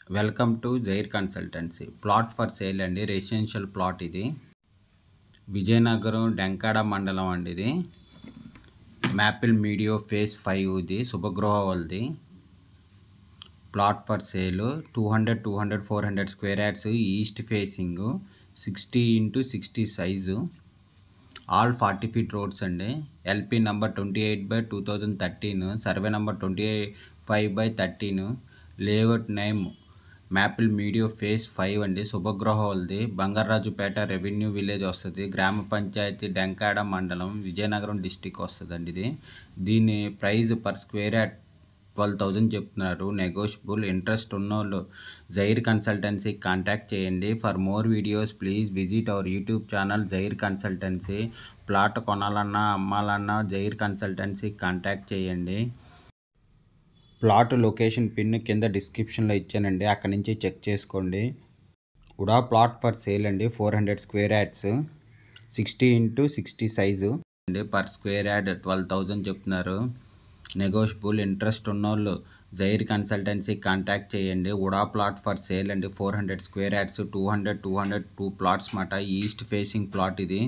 welcome to Jair consultancy plot for sale అండి residential plot ఇది విజయనగరం డెంకాడ మండలం అండి ఇది మ్యాపిల్ మీడియో ఫేస్ ఫైవ్ ఇది శుభగృహ వాళ్ళది plot for sale two hundred two hundred four hundred square yards east facing sixty into sixty size all forty feet roads అండి LP number twenty eight by two thousand thirteen survey number twenty five by thirteen layout name maple meadow phase five అండి శుభగృహ వాళ్ళది బంగారాజుపేట revenue village వస్తుంది గ్రామ పంచాయతీ డెంకాడ మండలం Vizianagaram district వస్తుందండి ఇది దీని price per square yard twelve thousand చెప్తున్నారు నెగోషియబుల్ ఇంట్రెస్ట్ ఉన్నోళ్ళు జైర్ కన్సల్టెన్సీ కాంటాక్ట్ చేయండి for more videos please visit our YouTube channel Jair consultancy plot కొనాలన్నా అమ్మాలన్నా జైర్ కన్సల్టెన్సీ కాంటాక్ట్ చేయండి ప్లాట్ లొకేషన్ పిన్ కింద డిస్క్రిప్షన్లో ఇచ్చానండి అక్కడి నుంచి చెక్ చేసుకోండి ఉడా ప్లాట్ ఫర్ సేల్ అండి four hundred square yards sixty into sixty size అండి per square yard twelve thousand చెప్తున్నారు నెగోషియబుల్ ఇంట్రెస్ట్ ఉన్నోళ్ళు జైర్ కన్సల్టెన్సీ కాంటాక్ట్ చేయండి ఉడా ప్లాట్ ఫర్ సేల్ అండి four hundred square yards two hundred two hundred two plots మాట east facing plot ఇది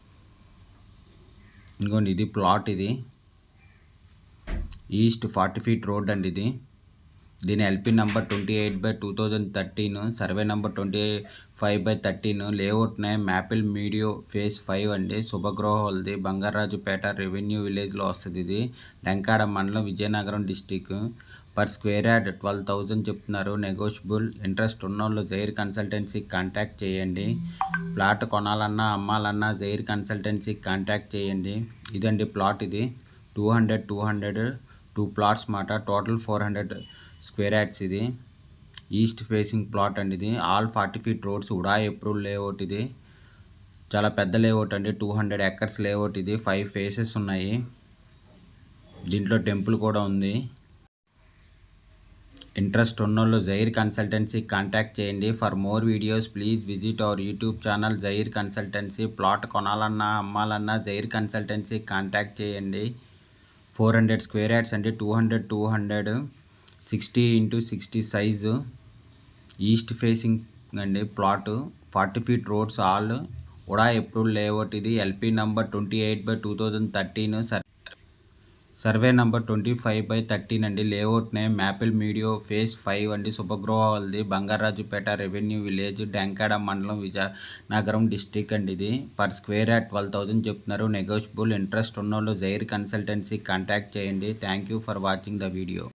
ఇంకోండి ఇది plot ఇది ఈస్ట్ ఫార్టీ ఫీట్ రోడ్ అండి ఇది దీని LP number twenty eight by two thousand thirteen survey number twenty five by thirteen layout name maple meadow phase five అండి శుభగృహ వాళ్ళది బంగారాజుపేట రెవెన్యూ విలేజ్లో వస్తుంది ఇది వెంకాడ మండలం Vizianagaram district per square yard twelve thousand చెప్తున్నారు నెగోషియబుల్ ఇంట్రెస్ట్ ఉన్నోళ్ళు జైర్ కన్సల్టెన్సీ కాంటాక్ట్ చేయండి plot కొనాలన్నా అమ్మాలన్నా జైర్ కన్సల్టెన్సీ కాంటాక్ట్ చేయండి ఇదండి ప్లాట్ ఇది two hundred two hundred two plots మాట total four hundred square yards ఇది ఈస్ట్ ఫేసింగ్ ప్లాట్ అండి ఇది all forty feet roads UDA approve layout ఇది చాలా పెద్ద లేఅవుట్ అండి టూ హండ్రెడ్ ఎకర్స్ లేఅవుట్ ఇది ఫైవ్ ఫేసెస్ ఉన్నాయి దీంట్లో టెంపుల్ కూడా ఉంది ఇంట్రెస్ట్ ఉన్నోళ్ళు జైర్ కన్సల్టెన్సీ కాంటాక్ట్ చేయండి for more videos please visit our YouTube channel Jair consultancy plot కొనాలన్నా అమ్మాలన్నా జైర్ కన్సల్టెన్సీ కాంటాక్ట్ చేయండి ఫోర్ హండ్రెడ్ స్క్వేర్ యార్డ్స్ అండి two hundred two hundred sixty into sixty size east facing అండి plot forty feet roads all UDA approve layout ఇది LP number twenty eight by two thousand thirteen survey number twenty five by thirteen అండి layout name maple meadow phase five అండి శుభగృహ వాళ్ళది బంగారాజుపేట revenue village Denkada మండలం Vizianagaram district అండి ఇది per square yard twelve thousand చెప్తున్నారు negotiable interest ఉన్నోళ్ళు Jair consultancy contact చేయండి thank you for watching the video